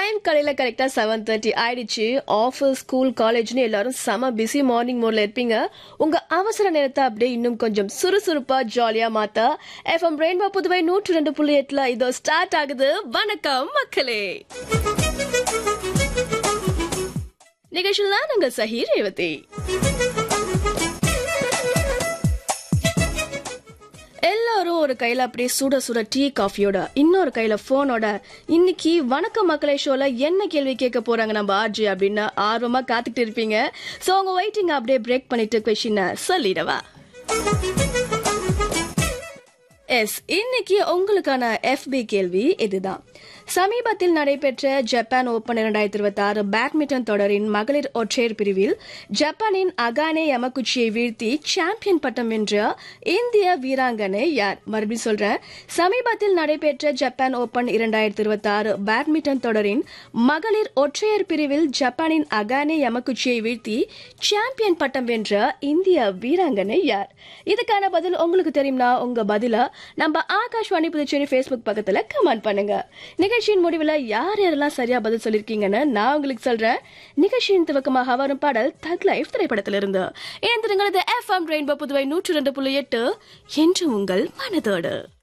time காலையில் கரெக்டாக seven thirty ஆயிடுச்சு ஆஃபீஸ் ஸ்கூல் காலேஜ்னு எல்லாரும் செம பிஸி மார்னிங் மோட்ல இருப்பீங்க உங்க அவசர நேரத்தை அப்படியே இன்னும் கொஞ்சம் சுறுசுறுப்பா ஜாலியா மாத்த எஃப்எம் ரெயின்போ புதுவை நூற்று ரெண்டு புள்ளி எட்டுல இதோ ஸ்டார்ட் ஆகுது வணக்கம் மக்களே நிகழ்ச்சியில் தான் நாங்கள் சஹி ரேவதி எல்லாரும் ஒரு கையில அப்படியே சுட சுட டீ காஃபியோட இன்னொரு கையில போனோட இன்னைக்கு வணக்க மக்களை ஷோல என்ன கேள்வி கேட்க போறாங்க நம்ம ஆர்ஜி அப்படின்னு ஆர்வமா காத்துக்கிட்டு இருப்பீங்க சோ உங்க வெயிட்டிங் அப்படியே பிரேக் பண்ணிட்டு கொஸ்டின் சொல்லிடவா எஸ் இன்னைக்கு உங்களுக்கான எஃபி கேள்வி இதுதான் சமீபத்தில் நடைபெற்ற ஜப்பான் ஓபன் இரண்டாயிரத்தி இருபத்தி ஆறு பேட்மிண்டன் தொடரின் மகளிர் ஒற்றையர் பிரிவில் ஜப்பானின் அகானே யமகுச்சியை வீழ்த்தி சாம்பியன் பட்டம் வென்ற இந்திய வீராங்கனை யார் மறுபடியும் சொல்றேன் சமீபத்தில் நடைபெற்ற ஜப்பான் ஓபன் இரண்டாயிரத்தி இருபத்தி ஆறு பேட்மிண்டன் தொடரின் மகளிர் ஒற்றையர் பிரிவில் ஜப்பானின் அகானே யமகுச்சியை வீழ்த்தி சாம்பியன் பட்டம் வென்ற இந்திய வீராங்கனை யார் இதுக்கான பதில் உங்களுக்கு தெரியும்னா உங்க பதில நம்ம ஆகாஷ்வாணி புதுச்சேரி ஃபேஸ்புக் பக்கத்துல கமெண்ட் பண்ணுங்க நிகழ்ச்சியின் முடிவில் யார் யாரெல்லாம் சரியா பதில் சொல்லிருக்கீங்கன்னு நான் உங்களுக்கு சொல்றேன் நிகழ்ச்சியின் துவக்கமாக வரும் பாடல் தக் லைஃப் திரைப்படத்திலிருந்து ஏந்திரங்களது எஃப்எம் ரெயின்போ புதுவை நூற்றி ரெண்டு புள்ளி எட்டு என்று உங்கள் மனதோடு